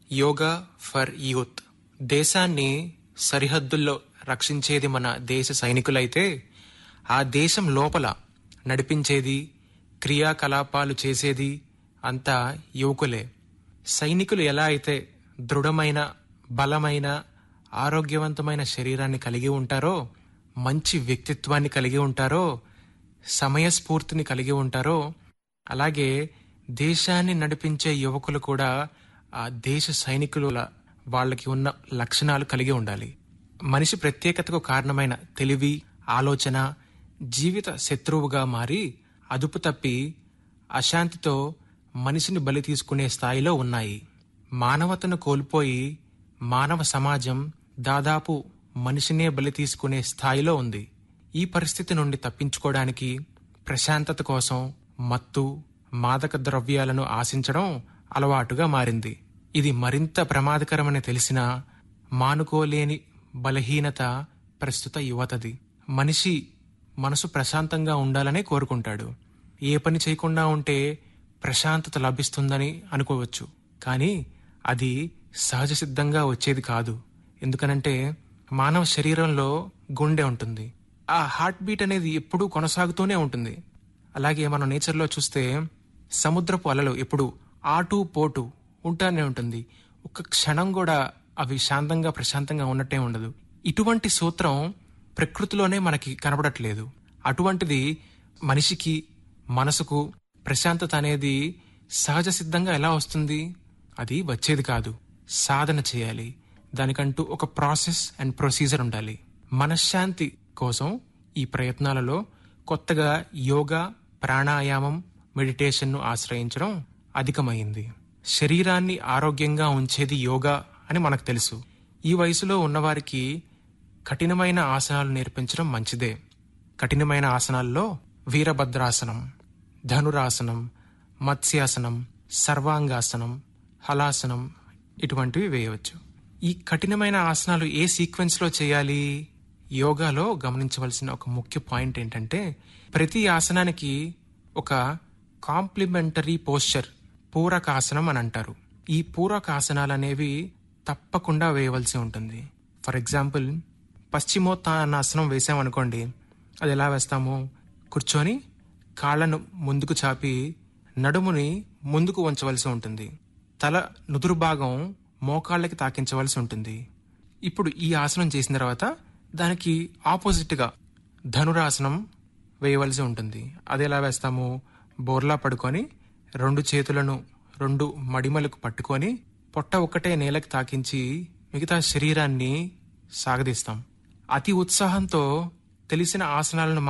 yoga for youth దేశాన్ని సరిహద్దుల్లో రక్షించేది మన దేశ సైనికులైతే ఆ దేశం లోపల నడిపించేది క్రియాకలాపాలు చేసేది అంతా యువకులే సైనికులు ఎలా అయితే దృఢమైన బలమైన ఆరోగ్యవంతమైన శరీరాన్ని కలిగి ఉంటారో మంచి వ్యక్తిత్వాన్ని కలిగి ఉంటారో సమయస్ఫూర్తిని కలిగి ఉంటారో అలాగే దేశాన్ని నడిపించే యువకులు కూడా ఆ దేశ సైనికుల వాళ్ళకి ఉన్న లక్షణాలు కలిగి ఉండాలి మనిషి ప్రత్యేకతకు కారణమైన తెలివి ఆలోచన జీవిత శత్రువుగా మారి అదుపు తప్పి అశాంతితో మనిషిని బలి తీసుకునే స్థాయిలో ఉన్నాయి మానవతను కోల్పోయి మానవ సమాజం దాదాపు మనిషినే బలి తీసుకునే స్థాయిలో ఉంది ఈ పరిస్థితి నుండి తప్పించుకోవడానికి ప్రశాంతత కోసం మత్తు మాదక ద్రవ్యాలను ఆశించడం అలవాటుగా మారింది ఇది మరింత ప్రమాదకరమని తెలిసినా మానుకోలేని బలహీనత ప్రస్తుత యువతది మనిషి మనసు ప్రశాంతంగా ఉండాలనే కోరుకుంటాడు ఏ పని చేయకుండా ఉంటే ప్రశాంతత లభిస్తుందని అనుకోవచ్చు కానీ అది సహజ సిద్ధంగా వచ్చేది కాదు ఎందుకనంటే మానవ శరీరంలో గుండె ఉంటుంది ఆ హార్ట్ బీట్ అనేది ఎప్పుడూ కొనసాగుతూనే ఉంటుంది అలాగే మనం నేచర్లో చూస్తే సముద్రపు అలలు ఎప్పుడు ఆటు పోటు ఉంటానే ఉంటుంది ఒక్క క్షణం కూడా అవి శాంతంగా ప్రశాంతంగా ఉన్నట్టే ఉండదు ఇటువంటి సూత్రం ప్రకృతిలోనే మనకి కనబడట్లేదు అటువంటిది మనిషికి మనసుకు ప్రశాంతత అనేది సహజ సిద్ధంగా ఎలా వస్తుంది అది వచ్చేది కాదు సాధన చేయాలి దానికంటూ ఒక ప్రాసెస్ అండ్ ప్రొసీజర్ ఉండాలి మనశ్శాంతి కోసం ఈ ప్రయత్నాలలో కొత్తగా యోగా ప్రాణాయామం మెడిటేషన్ను ఆశ్రయించడం అధికమైంది శరీరాన్ని ఆరోగ్యంగా ఉంచేది యోగా అని మనకు తెలుసు ఈ వయసులో ఉన్నవారికి కఠినమైన ఆసనాలు నేర్పించడం మంచిదే కఠినమైన ఆసనాల్లో వీరభద్రాసనం ధనురాసనం మత్స్యాసనం సర్వాంగాసనం హలాసనం ఇటువంటివి వేయవచ్చు ఈ కఠినమైన ఆసనాలు ఏ సీక్వెన్స్లో చేయాలి యోగాలో గమనించవలసిన ఒక ముఖ్య పాయింట్ ఏంటంటే ప్రతి ఆసనానికి ఒక కాంప్లిమెంటరీ పోస్చర్ పూరకాసనం అని అంటారు ఈ పూరకాసనాలు అనేవి తప్పకుండా వేయవలసి ఉంటుంది ఫర్ ఎగ్జాంపుల్ పశ్చిమోత్తానాసనం వేసామనుకోండి అది ఎలా వేస్తాము కూర్చొని కాళ్ళను ముందుకు చాపి నడుముని ముందుకు ఉంచవలసి ఉంటుంది తల నుదురు భాగం మోకాళ్ళకి తాకించవలసి ఉంటుంది ఇప్పుడు ఈ ఆసనం చేసిన తర్వాత దానికి ఆపోజిట్గా ధనురాసనం వేయవలసి ఉంటుంది అది ఎలా వేస్తాము బోర్లా పడుకొని రెండు చేతులను రెండు మడిమలకు పట్టుకొని పొట్ట ఒక్కటే నేలకు తాకించి మిగతా శరీరాన్ని సాగదీస్తాం అతి ఉత్సాహంతో తెలిసిన ఆసనాలను